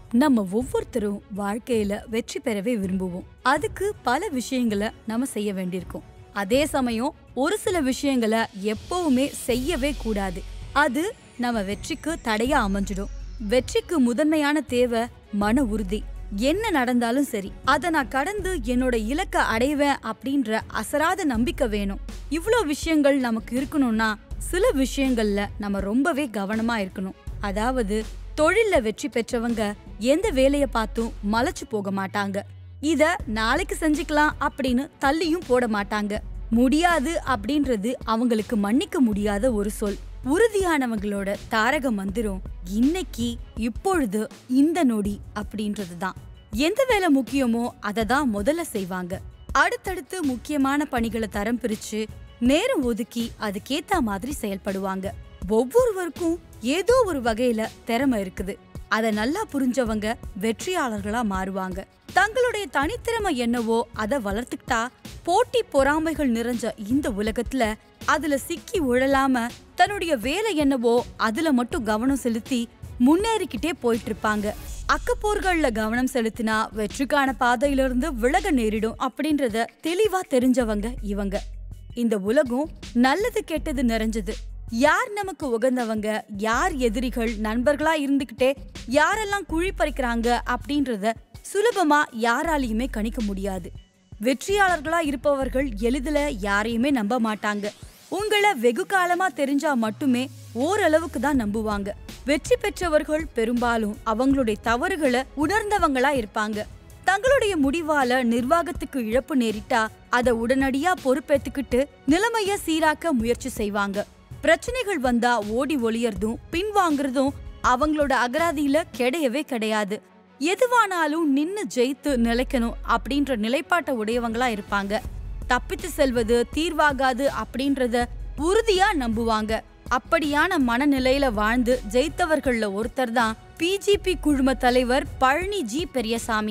நம்ம ஒவ்வொருத்தரும் வாழ்க்கையில வெற்றி பெறவே விரும்புவோம் அதுக்கு பல விஷயங்களை நம்ம செய்ய வேண்டியிருக்கும் அதே சமயம் ஒரு சில விஷயங்களை எப்பவுமே செய்யவே கூடாது அது நம்ம வெற்றிக்கு தடையா அமைஞ்சிடும் வெற்றிக்கு முதன்மையான தேவை மன உறுதி என்ன நடந்தாலும் சரி அதை நான் கடந்து என்னோட இலக்கை அடைவேன் அப்படின்ற அசராத நம்பிக்கை வேணும் இவ்ளோ விஷயங்கள் நமக்கு இருக்கணும்னா சில விஷயங்கள்ல நம்ம ரொம்பவே கவனமா இருக்கணும் அதாவது தொழில்ல வெற்றி பெற்றவங்க எந்த வேலைய பார்த்தும் மலைச்சு போக மாட்டாங்க இத நாளைக்கு செஞ்சுக்கலாம் அப்படின்னு தள்ளியும் போட மாட்டாங்க முடியாது அப்படின்றது அவங்களுக்கு மன்னிக்க முடியாத ஒரு சொல் உறுதியானவங்களோட தாரக மந்திரம் இன்னைக்கு இப்பொழுது இந்த நொடி அப்படின்றது தான் எந்த வேலை முக்கியமோ அதை தான் முதல்ல செய்வாங்க அடுத்தடுத்து முக்கியமான பணிகளை தரம் பிரிச்சு நேரம் ஒதுக்கி அதுக்கேத்த மாதிரி செயல்படுவாங்க ஒவ்வொருவருக்கும் ஏதோ ஒரு வகையில திறமை இருக்குது அத நல்லா புரிஞ்சவங்க வெற்றியாளர்களா மாறுவாங்க தங்களுடைய தனித்திறமை என்னவோ அதை வளர்த்துக்கிட்டா போட்டி பொறாமைகள் நிறைஞ்ச இந்த உலகத்துல அதுல சிக்கி உழலாம தன்னுடைய வேலை என்னவோ அதுல மட்டும் கவனம் செலுத்தி முன்னேறிக்கிட்டே போயிட்டு இருப்பாங்க அக்கப்போர்கள்ல கவனம் செலுத்தினா வெற்றிக்கான பாதையிலிருந்து விலக நேரிடும் அப்படின்றத தெளிவா தெரிஞ்சவங்க இவங்க இந்த உலகம் நல்லது கெட்டது நிறைஞ்சது யார் நமக்கு உகந்தவங்க யார் எதிரிகள் நண்பர்களா இருந்துகிட்டே யாரெல்லாம் குழி பறிக்கிறாங்க அப்படின்றத சுலபமா யாராலையுமே கணிக்க முடியாது வெற்றியாளர்களா இருப்பவர்கள் எளிதில யாரையுமே நம்ப மாட்டாங்க உங்களை வெகு காலமா தெரிஞ்சா மட்டுமே ஓரளவுக்கு தான் நம்புவாங்க வெற்றி பெற்றவர்கள் பெரும்பாலும் அவங்களுடைய தவறுகளை உணர்ந்தவங்களா இருப்பாங்க தங்களுடைய முடிவால நிர்வாகத்துக்கு இழப்பு நேரிட்டா அதை உடனடியா பொறுப்பேத்துக்கிட்டு நிலைமைய சீராக்க முயற்சி செய்வாங்க பிரச்சனைகள் வந்தா ஓடி ஒளியறதும் பின்வாங்குறதும் அவங்களோட அகராதியில கிடையவே கிடையாது எதுவானாலும் நின்னு ஜெயித்து நிலைக்கணும் அப்படின்ற நிலைப்பாட்டை உடையவங்களா இருப்பாங்க தப்பித்து செல்வது தீர்வாகாது அப்படின்றத உறுதியா நம்புவாங்க அப்படியான மனநிலையில வாழ்ந்து ஜெயித்தவர்கள்ல ஒருத்தர் தான் பிஜிபி குழும தலைவர் பழனி ஜி பெரியசாமி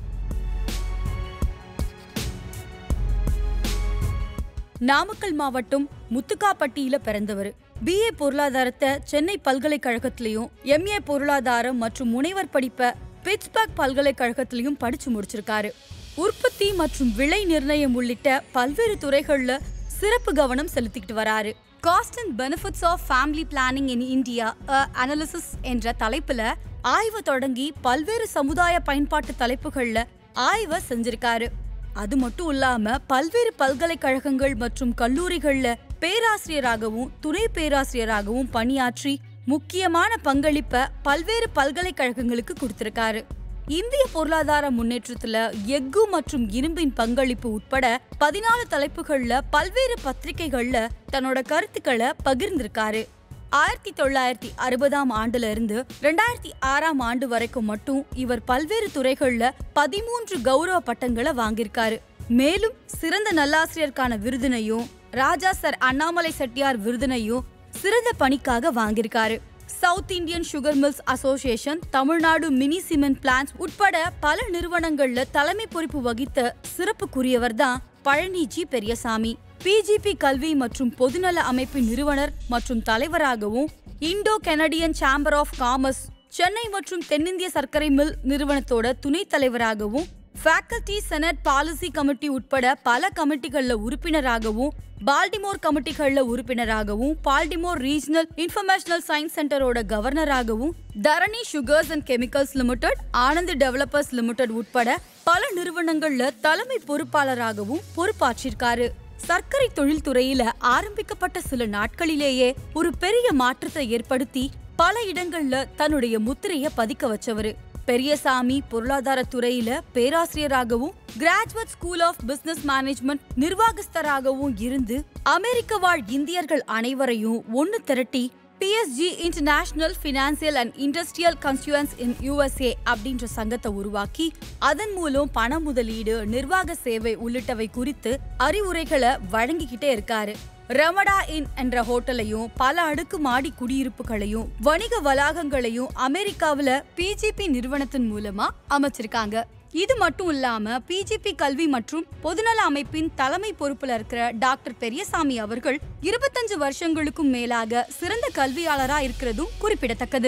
நாமக்கல் மாவட்டம் முத்துக்காப்பட்டியில பிறந்தவர் பிஏ பொருளாதாரத்தை சென்னை பல்கலைக்கழகத்திலையும் எம்ஏ பொருளாதாரம் மற்றும் முனைவர் படிப்பை பிட்ஸ்பர்க் பல்கலைக்கழகத்திலையும் படிச்சு முடிச்சிருக்காரு உற்பத்தி மற்றும் விலை நிர்ணயம் உள்ளிட்ட பல்வேறு துறைகள்ல சிறப்பு கவனம் செலுத்திக்கிட்டு வராரு cost and benefits of family planning in India analysis என்ற தலைப்புல ஆய்வு தொடங்கி பல்வேறு சமுதாய பயன்பாட்டு தலைப்புகள்ல ஆய்வை செஞ்சிருக்காரு அது மட்டும் இல்லாம பல்வேறு பல்கலைக்கழகங்கள் மற்றும் கல்லூரிகள்ல பேராசிரியராகவும் துணை பேராசிரியராகவும் பணியாற்றி முக்கியமான பங்களிப்ப பல்வேறு பல்கலைக்கழகங்களுக்கு கொடுத்திருக்காரு இந்திய பொருளாதார முன்னேற்றத்துல எஃகு மற்றும் இரும்பின் பங்களிப்பு உட்பட பதினாலு தலைப்புகள்ல பல்வேறு பத்திரிகைகள்ல தன்னோட கருத்துக்களை பகிர்ந்திருக்காரு ஆயிரத்தி தொள்ளாயிரத்தி அறுபதாம் ஆண்டுல இருந்து ரெண்டாயிரத்தி ஆறாம் ஆண்டு வரைக்கும் மட்டும் இவர் பல்வேறு துறைகள்ல பதிமூன்று கௌரவ பட்டங்களை வாங்கியிருக்காரு மேலும் சிறந்த நல்லாசிரியருக்கான விருதினையும் ராஜா சர் அண்ணாமலை செட்டியார் விருதினையும் சிறந்த பணிக்காக வாங்கியிருக்காரு South Indian sugar mills association Tamil Nadu mini cement plans உட்பட பல நிறுவனங்கள்ல தலைமை பொறுப்பு வகித்த சிறப்புக்குரியவர் தான் பழனிஜி பெரியசாமி பிஜிபி கல்வி மற்றும் பொதுநல அமைப்பின் நிறுவனர் மற்றும் தலைவராகவும் Indo Canadian chamber of commerce Chennai மற்றும் தென்னிந்திய சர்க்கரை மில் நிறுவனத்தோட துணைத் தலைவராகவும் ஃபேக்கல்டி செனட் பாலிசி கமிட்டி உட்பட பல கமிட்டிகள்ல உறுப்பினராகவும் பால்டிமோர் கமிட்டிகள்ல உறுப்பினராகவும் பால்டிமோர் ரீஜனல் இன்ஃபர்மேஷனல் சயின்ஸ் சென்டரோட கவர்னராகவும் Dharani sugars and chemicals limited Anand developers limited உட்பட பல நிறுவனங்கள்ல தலைமை பொறுப்பாளராகவும் பொறுப்பாற்றிருக்காரு சர்க்கரை தொழில்துறையில ஆரம்பிக்கப்பட்ட சில நாட்களிலேயே ஒரு பெரிய மாற்றத்தை ஏற்படுத்தி பல இடங்கள்ல தன்னுடைய முத்திரைய பதிக்க வச்சவரு பெரியசாமி பொருளாதார துறையில பேராசிரியராகவும் graduate school of business management நிர்வாகஸ்தராகவும் இருந்து அமெரிக்க வாழ் இந்தியர்கள் அனைவரையும் ஒன்னு திரட்டி PSG international financial and industrial constituents in USA அப்படின்ற சங்கத்தை உருவாக்கி அதன் மூலம் பண முதலீடு நிர்வாக சேவை உள்ளிட்டவை குறித்து அறிவுரைகளை வழங்கிக்கிட்டே இருக்காரு ரமடா இன் என்ற ஹோட்டலையும் பல அடுக்கு மாடி குடியிருப்புகளையும் வணிக வளாகங்களையும் அமெரிக்காவுல பிஜிபி நிறுவனத்தின் மூலமா அமைச்சிருக்காங்க இது மட்டும் இல்லாம பிஜிபி கல்வி மற்றும் பொதுநல அமைப்பின் தலைமை பொறுப்புல இருக்கிற டாக்டர் பெரியசாமி அவர்கள் இருபத்தஞ்சு வருஷங்களுக்கும் மேலாக சிறந்த கல்வியாளரா இருக்கிறதும் குறிப்பிடத்தக்கது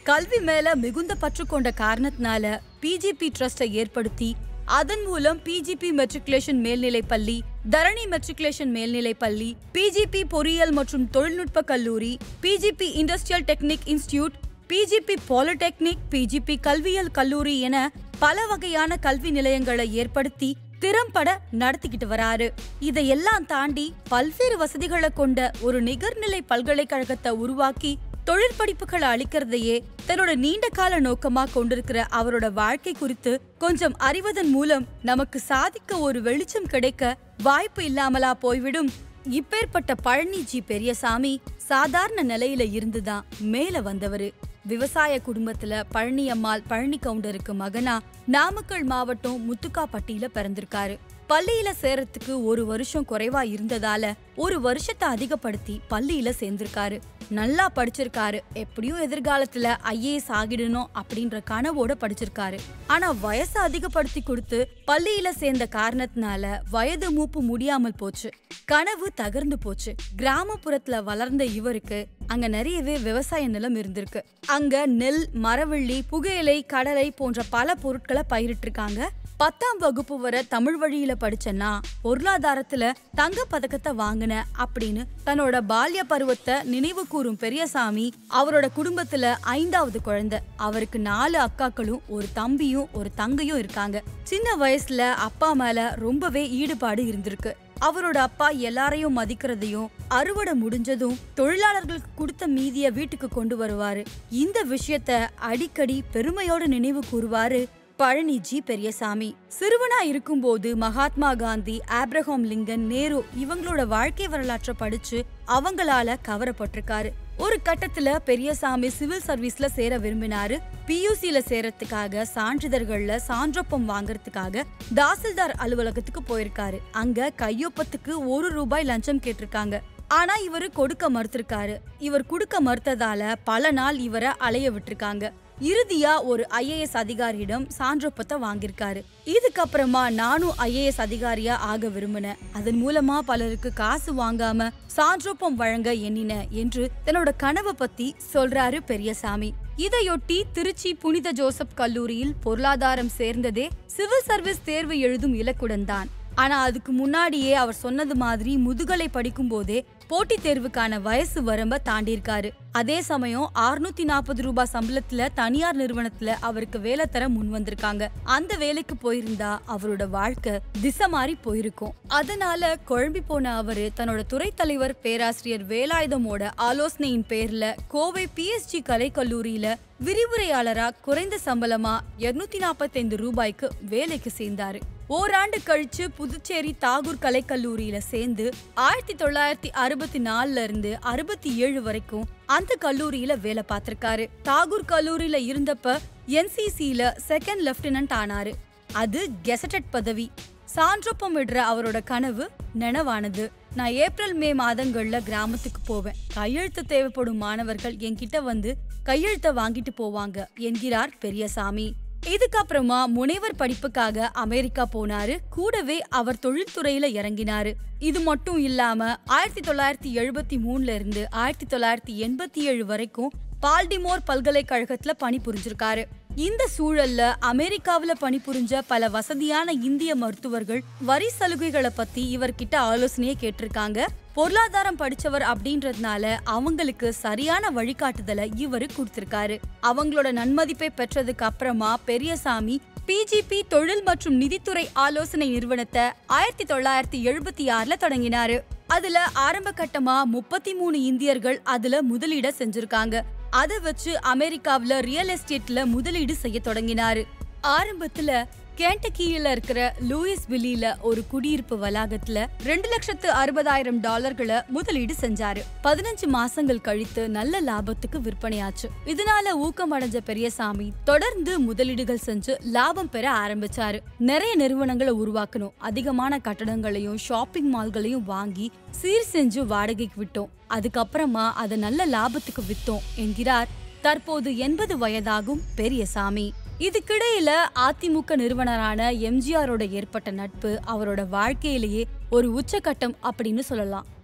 கல்வி மேல மிகுந்த பற்று கொண்ட காரணத்தினால பிஜிபி ட்ரஸ்டை ஏற்படுத்தி அதன் மூலம் பிஜிபி மெட்ரிகுலேஷன் மேல்நிலை பள்ளி தரணி மெட்ரிகுலேஷன் மேல்நிலை பள்ளி பிஜிபி பொறியியல் மற்றும் தொழில்நுட்ப கல்லூரி PGP industrial technic institute PGP polytechnic PGP கல்வியியல் கல்லூரி என பல வகையான கல்வி நிலையங்களை ஏற்படுத்தி திறம்பட நடத்திக்கிட்டு வராரு இதையெல்லாம் தாண்டி பல்வேறு வசதிகளை கொண்ட ஒரு நிகர்நிலை பல்கலைக்கழகத்தை உருவாக்கி தொழிற்படிப்புகளை அளிக்கிறதையே தன்னோட நீண்ட கால நோக்கமா கொண்டிருக்கிற அவரோட வாழ்க்கை குறித்து கொஞ்சம் அறிவதன் மூலம் நமக்கு சாதிக்க ஒரு வெளிச்சம் கிடைக்க வாய்ப்பு இல்லாமலா போய்விடும் இப்பேற்பட்ட பழனி ஜி பெரியசாமி சாதாரண நிலையில இருந்துதான் மேல வந்தவரு விவசாய குடும்பத்துல பழனி அம்மாள் பழனி கவுண்டருக்கு மகனா நாமக்கல் மாவட்டம் முத்துக்காப்பட்டியில பிறந்திருக்காரு பள்ளியில சேரத்துக்கு ஒரு வருஷம் குறைவா இருந்ததால ஒரு வருஷத்தை அதிகப்படுத்தி பள்ளியில சேர்ந்திருக்காரு நல்லா படிச்சிருக்காரு எப்படியும் எதிர்காலத்துல ஐஏஎஸ் ஆகிடணும் அப்படின்ற கனவோட படிச்சிருக்காரு ஆனா வயசை அதிகப்படுத்தி கொடுத்து பள்ளியில சேர்ந்த காரணத்தினால வயது மூப்பு முடியாமல் போச்சு கனவு தகர்ந்து போச்சு கிராமப்புறத்துல வளர்ந்த இவருக்கு அங்க நிறையவே விவசாய நிலம் இருந்திருக்கு அங்க நெல் மரவள்ளி புகையிலை கடலை போன்ற பல பொருட்களை பயிரிட்டிருக்காங்க பத்தாம் வகுப்பு வரை தமிழ் வழியில படிச்சேன்னா பொருளாதாரத்துல தங்க பதக்கத்தை வாங்கின அப்படின்னு தன்னோட பால்ய பருவத்தை நினைவு கூறும் பெரியசாமி அவரோட குடும்பத்துல ஐந்தாவது குழந்தை அவருக்கு நாலு அக்காக்களும் ஒரு தம்பியும் ஒரு தங்கையும் இருக்காங்க சின்ன வயசுல அப்பா மேல ரொம்பவே ஈடுபாடு இருந்திருக்கு அவரோட அப்பா எல்லாரையும் மதிக்கிறதையும் அறுவடை முடிஞ்சதும் தொழிலாளர்களுக்கு கொடுத்த மீதிய வீட்டுக்கு கொண்டு வருவாரு இந்த விஷயத்த அடிக்கடி பெருமையோட நினைவு கூறுவாரு பழனிஜி பெரியசாமி சிறுவனா இருக்கும்போது மகாத்மா காந்தி ஆப்ரஹாம் லிங்கன் நேரு இவங்களோட வாழ்க்கை வரலாற்றை படிச்சு அவங்களால கவரப்பட்டிருக்காரு ஒரு கட்டத்துல பெரியசாமி சிவில் சர்வீஸ்ல சேர விரும்பினாரு பியூசில சேரத்துக்காக சான்றிதழ்கள்ல சான்றொப்பம் வாங்குறதுக்காக தாசில்தார் அலுவலகத்துக்கு போயிருக்காரு அங்க கையொப்பத்துக்கு ஒரு ரூபாய் லஞ்சம் கேட்டிருக்காங்க ஆனா இவரு கொடுக்க மறுத்திருக்காரு இவர் கொடுக்க மறுத்ததால பல நாள் இவரை அலைய விட்டிருக்காங்க இறுதியா ஒரு ஐஏஎஸ் அதிகாரியிடம் சான்றொப்பத்தை வாங்கியிருக்காரு இதுக்கப்புறமா நானும் ஐஏஎஸ் அதிகாரியா ஆக விரும்பினேன் அதன் மூலமா பலருக்கு காசு வாங்காம சான்றொப்பம் வழங்க எண்ணின என்று தன்னோட கனவை பத்தி சொல்றாரு பெரியசாமி இதையொட்டி திருச்சி புனித ஜோசப் கல்லூரியில் பொருளாதாரம் சேர்ந்ததே சிவில் சர்வீஸ் தேர்வு எழுதும் இலக்குடன் தான் ஆனா அதுக்கு முன்னாடியே அவர் சொன்னது மாதிரி முதுகலை படிக்கும் போதே போட்டித் தேர்வுக்கான வயசு வரம்ப தாண்டியிருக்காரு அதே சமயம் 640 நாற்பது ரூபாய் சம்பளத்துல தனியார் நிறுவனத்துல அவருக்கு வேலை தர முன் வந்திருக்காங்க அந்த வேலைக்கு போயிருந்தா அவரோட வாழ்க்கை திசை மாறி போயிருக்கும் அதனால குழம்பி போன அவரு தன்னோட துறை தலைவர் பேராசிரியர் வேலாயுதமோட ஆலோசனையின் பேர்ல கோவை பிஎஸ்ஜி கலைக்கல்லூரியில விரிவுரையாளரா குறைந்த சம்பளமா 245 நாற்பத்தைந்து ரூபாய்க்கு வேலைக்கு சேர்ந்தாரு ஓராண்டு கழிச்சு புதுச்சேரி தாகூர் கலைக்கல்லூரியில சேர்ந்து ஆயிரத்தி தொள்ளாயிரத்தி அறுபத்தி நாலுல இருந்து அறுபத்தி ஏழு வரைக்கும் அந்த கல்லூரியில வேலை பார்த்திருக்காரு தாகூர் கல்லூரியில இருந்தப்ப என்சிசில செகண்ட் லெப்டினன்ட் ஆனாரு அது கெசட்டட் பதவி சான்றொப்பம் விடுற அவரோட கனவு நனவானது நான் ஏப்ரல் மே மாதங்கள்ல கிராமத்துக்கு போவேன் கையெழுத்து தேவைப்படும் மாணவர்கள் என்கிட்ட வந்து கையெழுத்த வாங்கிட்டு போவாங்க என்கிறார் பெரியசாமி இதுக்கப்புறமா முனைவர் படிப்புக்காக அமெரிக்கா போனாரு கூடவே அவர் தொழில்துறையில இறங்கினாரு இது மட்டும் இல்லாம ஆயிரத்தி தொள்ளாயிரத்தி எழுபத்தி மூணுல இருந்து ஆயிரத்தி தொள்ளாயிரத்தி எண்பத்தி ஏழு வரைக்கும் பால்டிமோர் பல்கலைக்கழகத்துல பணிபுரிஞ்சிருக்காரு இந்த சூழல்ல அமெரிக்காவுல பணிபுரிஞ்ச பல வசதியான இந்திய மருத்துவர்கள் வரி சலுகைகளை பத்தி இவர்கிட்ட ஆலோசனையை கேட்டிருக்காங்க பொருளாதாரம் படிச்சவர் அப்படின்றதுனால அவங்களுக்கு சரியான வழிகாட்டுதலை இவரு கொடுத்திருக்காரு அவங்களோட நன்மதிப்பை பெற்றதுக்கு அப்புறமா பெரியசாமி பிஜிபி தொழில் மற்றும் நிதித்துறை ஆலோசனை நிறுவனத்தை ஆயிரத்தி தொள்ளாயிரத்தி எழுபத்தி ஆறுல தொடங்கினாரு அதுல ஆரம்ப கட்டமா முப்பத்தி மூணு இந்தியர்கள் அதுல முதலீட செஞ்சிருக்காங்க அதை வச்சு அமெரிக்காவுல ரியல் எஸ்டேட்ல முதலீடு செய்ய தொடங்கினாரு ஆரம்பத்துல கேண்டக்கியில இருக்கிற லூயிஸ் வில்லியில ஒரு குடியிருப்பு வளாகத்துல ரெண்டு லட்சத்து அறுபதாயிரம் டாலர்களை முதலீடு செஞ்சாரு பதினஞ்சு மாசங்கள் கழித்து நல்ல லாபத்துக்கு விற்பனையாச்சு இதனால ஊக்கம் அடைஞ்ச பெரியசாமி தொடர்ந்து முதலீடுகள் செஞ்சு லாபம் பெற ஆரம்பிச்சாரு நிறைய நிறுவனங்களை உருவாக்கணும் அதிகமான கட்டடங்களையும் ஷாப்பிங் மால்களையும் வாங்கி சீர் செஞ்சு வாடகைக்கு விட்டோம் அதுக்கப்புறமா அதை நல்ல லாபத்துக்கு வித்தோம் என்கிறார் தற்போது எண்பது வயதாகும் பெரியசாமி இதுக்கிடையில அதிமுக நிறுவனரான எம்ஜிஆரோட ஏற்பட்ட நட்பு அவரோட வாழ்க்கையிலேயே ஒரு உச்சகட்டம் அப்படின்னு சொல்லலாம்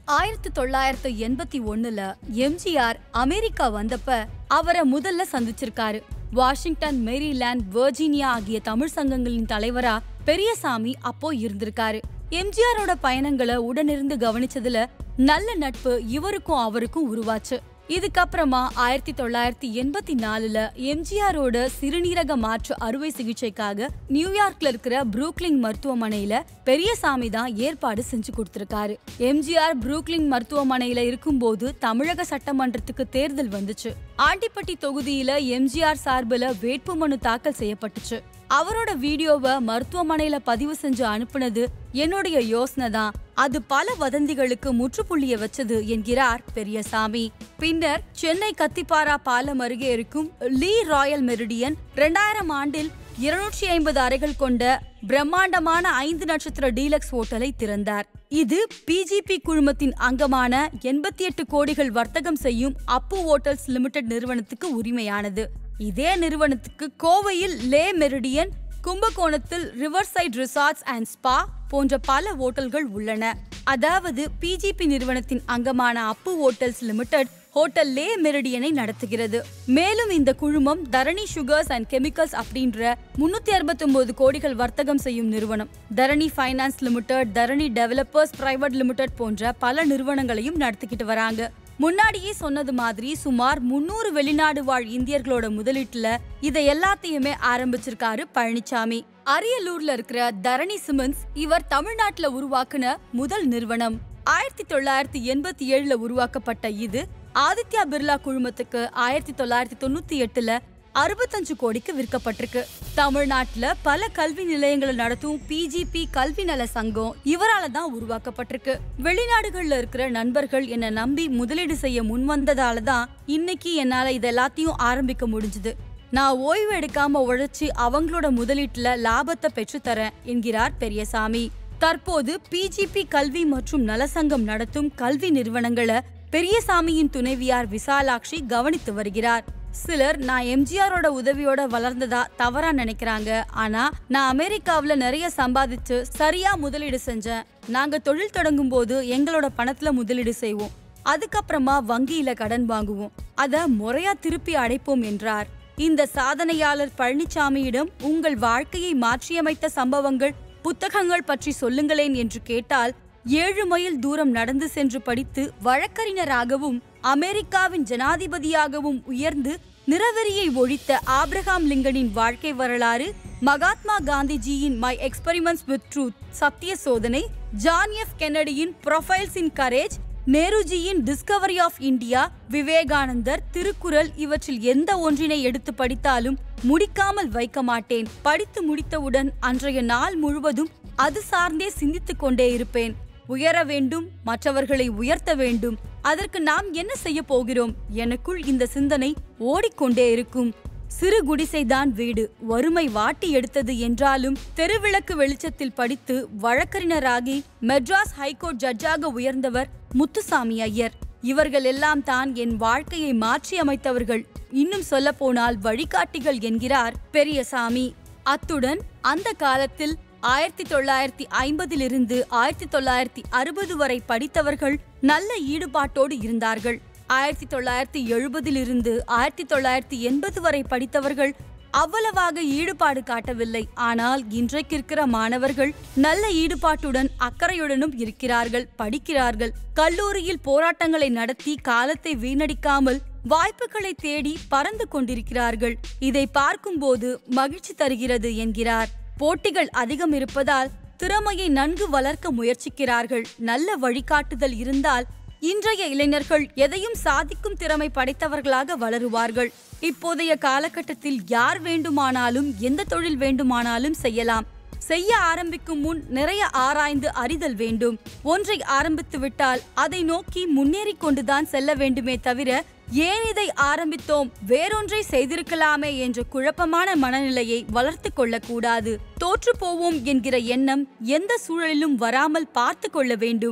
ஆயிரத்தி தொள்ளாயிரத்து எண்பத்தி ஒண்ணுல எம்ஜிஆர் அமெரிக்கா வந்தப்ப அவரை முதல்ல சந்திச்சிருக்காரு வாஷிங்டன் மேரிலாந்து வெர்ஜீனியா ஆகிய தமிழ் சங்கங்களின் தலைவரா பெரியசாமி அப்போ இருந்திருக்காரு எம்ஜிஆரோட பயணங்களை உடனிருந்து கவனிச்சதுல நல்ல நட்பு இவருக்கும் அவருக்கும் உருவாச்சு இதுக்கப்புறமா ஆயிரத்தி தொள்ளாயிரத்தி எண்பத்தி நாலுல எம்ஜிஆரோட சிறுநீரக மாற்று அறுவை சிகிச்சைக்காக நியூயார்க்ல இருக்கிற புரூக்லின் மருத்துவமனையில பெரியசாமி தான் ஏற்பாடு செஞ்சு கொடுத்திருக்காரு எம்ஜிஆர் புரூக்லின் மருத்துவமனையில இருக்கும்போது தமிழக சட்டமன்றத்துக்கு தேர்தல் வந்துச்சு ஆண்டிப்பட்டி தொகுதியில எம்ஜிஆர் சார்பில் வேட்புமனு தாக்கல் செய்யப்பட்டுச்சு அவரோட வீடியோவை மருத்துவமனையில பதிவு செஞ்சு அனுப்புனது என்னுடைய யோசனை தான் அது பல வதந்திகளுக்கு முற்றுப்புள்ளிய வச்சது என்கிறார் பெரியசாமி பின்னர் சென்னை கத்திப்பாரா பாலம் அருகே இருக்கும் லீ ராயல் மெரிடியன் இரண்டாயிரம் ஆண்டில் இருநூற்றி ஐம்பது அறைகள் கொண்ட பிரம்மாண்டமான ஐந்து நட்சத்திர டீலக்ஸ் ஹோட்டலை திறந்தார் இது பிஜிபி குழுமத்தின் அங்கமான எண்பத்தி எட்டு கோடிகள் வர்த்தகம் செய்யும் அப்பு ஹோட்டல்ஸ் லிமிடெட் நிறுவனத்துக்கு உரிமையானது இதே நிறுவனத்துக்கு கோவையில் லே மெரிடியன் கும்பகோணத்தில் river side resorts and spa போன்ற பல ஹோட்டல்கள் உள்ளன அதாவது பிஜிபி நிறுவனத்தின் அங்கமான Appu hotels limited hotel Le மெரிடியனை நடத்துகிறது மேலும் இந்த குழுமம் தரணி சுகர்ஸ் அண்ட் கெமிக்கல்ஸ் அப்படின்ற முன்னூத்தி அறுபத்தி ஒன்பது கோடிகள் வர்த்தகம் செய்யும் நிறுவனம் Dharani finance limited Dharani developers private limited போன்ற பல நிறுவனங்களையும் நடத்திக்கிட்டு வராங்க முன்னாடியே சொன்னது மாதிரி சுமார் முன்னூறு வெளிநாடு வாழ் இந்தியர்களோட முதலீட்டுல இதை எல்லாத்தையுமே ஆரம்பிச்சிருக்காரு பழனிசாமி அரியலூர்ல இருக்கிற தரணி சிமெண்ட்ஸ் இவர் தமிழ்நாட்டுல உருவாக்குன முதல் நிறுவனம் ஆயிரத்தி தொள்ளாயிரத்தி எண்பத்தி ஏழுல உருவாக்கப்பட்ட இது ஆதித்யா பிர்லா குழுமத்துக்கு ஆயிரத்தி தொள்ளாயிரத்தி தொண்ணூத்தி எட்டுல அறுபத்தஞ்சு கோடிக்கு விற்கப்பட்டிருக்கு தமிழ்நாட்டுல பல கல்வி நிலையங்களை நடத்தும் பிஜிபி கல்வி நல சங்கம் இவரால தான் உருவாக்கப்பட்டிருக்கு வெளிநாடுகள்ல இருக்கிற நண்பர்கள் என்ன நம்பி முதலீடு செய்ய முன்வந்ததால தான் இன்னைக்கு என்னால இது எல்லாத்தையும் ஆரம்பிக்க முடிஞ்சது நான் ஓய்வு எடுக்காம உழைச்சி அவங்களோட முதலீட்டுல லாபத்தை பெற்று தரேன் என்கிறார் பெரியசாமி தற்போது பிஜிபி கல்வி மற்றும் நலசங்கம் நடத்தும் கல்வி நிறுவனங்களை பெரியசாமியின் துணைவியார் விசாலாட்சி கவனித்து வருகிறார் சிலர் நான் எம்ஜிஆரோட உதவியோட வளர்ந்ததா தவறா நினைக்கிறாங்க ஆனா நான் அமெரிக்காவுல நிறைய சம்பாதிச்சு சரியா முதலீடு செஞ்சேன் நாங்க தொழில் தொடங்கும் போது எங்களோட பணத்துல முதலீடு செய்வோம் அதுக்கப்புறமா வங்கியில கடன் வாங்குவோம் அத முறையா திருப்பி அடைப்போம் என்றார் இந்த சாதனையாளர் பழனிசாமியிடம் உங்கள் வாழ்க்கையை மாற்றியமைத்த சம்பவங்கள் புத்தகங்கள் பற்றி சொல்லுங்களேன் என்று கேட்டால் ஏழு மைல் தூரம் நடந்து சென்று படித்து வழக்கறிஞராகவும் அமெரிக்காவின் ஜனாதிபதியாகவும் உயர்ந்து நிறவெறியை ஒழித்த ஆப்ரஹாம் லிங்கனின் வாழ்க்கை வரலாறு மகாத்மா காந்திஜியின் my experiments with truth Sathiya Sodhanai John F கென்னடியின் ப்ரொஃபைல்ஸ் இன் கரேஜ் நேருஜியின் discovery of India Vivekanandar Thirukkural இவற்றில் எந்த ஒன்றினை எடுத்து படித்தாலும் முடிக்காமல் வைக்க மாட்டேன் படித்து முடித்தவுடன் அன்றைய நாள் முழுவதும் அது சார்ந்தே சிந்தித்துக் கொண்டே இருப்பேன் உயர வேண்டும் மற்றவர்களை உயர்த்த வேண்டும் அதற்கு நாம் என்ன செய்ய போகிறோம் எனக்குள் இந்த சிந்தனை ஓடிக்கொண்டே இருக்கும் சிறு குடிசைதான் வீடு வறுமை வாட்டி எடுத்தது என்றாலும் தெருவிளக்கு வெளிச்சத்தில் படித்து வழக்கறிஞராகி மெட்ராஸ் ஹைகோர்ட் ஜட்ஜாக உயர்ந்தவர் முத்துசாமி ஐயர் இவர்கள் எல்லாம் தான் என் வாழ்க்கையை மாற்றி அமைத்தவர்கள் இன்னும் சொல்ல போனால் வழிகாட்டிகள் என்கிறார் பெரியசாமி அத்துடன் அந்த காலத்தில் ஆயிரத்தி தொள்ளாயிரத்தி ஐம்பதிலிருந்து ஆயிரத்தி தொள்ளாயிரத்தி அறுபது வரை படித்தவர்கள் நல்ல ஈடுபாட்டோடு இருந்தார்கள் ஆயிரத்தி தொள்ளாயிரத்தி எழுபதிலிருந்து ஆயிரத்தி தொள்ளாயிரத்தி எண்பது வரை படித்தவர்கள் அவ்வளவாக ஈடுபாடு காட்டவில்லை ஆனால் இன்றைக்கு இருக்கிற மாணவர்கள் நல்ல ஈடுபாட்டுடன் அக்கறையுடனும் இருக்கிறார்கள் படிக்கிறார்கள் கல்லூரியில் போராட்டங்களை நடத்தி காலத்தை வீணடிக்காமல் வாய்ப்புகளை தேடி பறந்து கொண்டிருக்கிறார்கள் இதை பார்க்கும்போது மகிழ்ச்சி தருகிறது என்கிறார் போட்டிகள் அதிகம் இருப்பதால் திறமையை நன்கு வளர்க்க முயற்சிக்கிறார்கள் நல்ல வழிகாட்டுதல் இருந்தால் இன்றைய இளைஞர்கள் எதையும் சாதிக்கும் திறமை படைத்தவர்களாக வளருவார்கள் இப்போதைய காலகட்டத்தில் யார் வேண்டுமானாலும் எந்த தொழில் வேண்டுமானாலும் செய்யலாம் செய்ய ஆரம்பிக்கும் முன் நிறைய ஆராய்ந்து அறிதல் வேண்டும் ஒன்றை ஆரம்பித்து விட்டால் அதை நோக்கி முன்னேறி கொண்டுதான் செல்ல வேண்டுமே தவிர ஏன் இதை ஆரம்பித்தோம் வேறொன்றை செய்திருக்கலாமே என்ற குழப்பமான மனநிலையை வளர்த்து கொள்ளக்கூடாது தோற்று போவோம் என்கிற எண்ணம் எந்த சூழலிலும் வராமல் பார்த்து கொள்ள வேண்டும்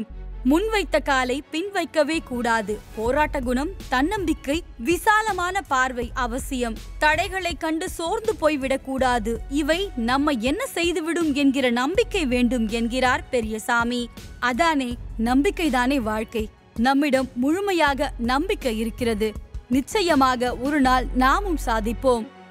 முன்வைத்த காலை பின் வைக்கவே கூடாது போராட்ட குணம் தன்னம்பிக்கை விசாலமான பார்வை அவசியம் தடைகளை கண்டு சோர்ந்து போய்விடக் கூடாது இவை நம்ம என்ன செய்துவிடும் என்கிற நம்பிக்கை வேண்டும் என்கிறார் பெரியசாமி அதானே நம்பிக்கைதானே வாழ்க்கை நம்மிடம் முழுமையாக நம்பிக்கை இருக்கிறது நிச்சயமாக ஒரு நாள் நாமும் சாதிப்போம்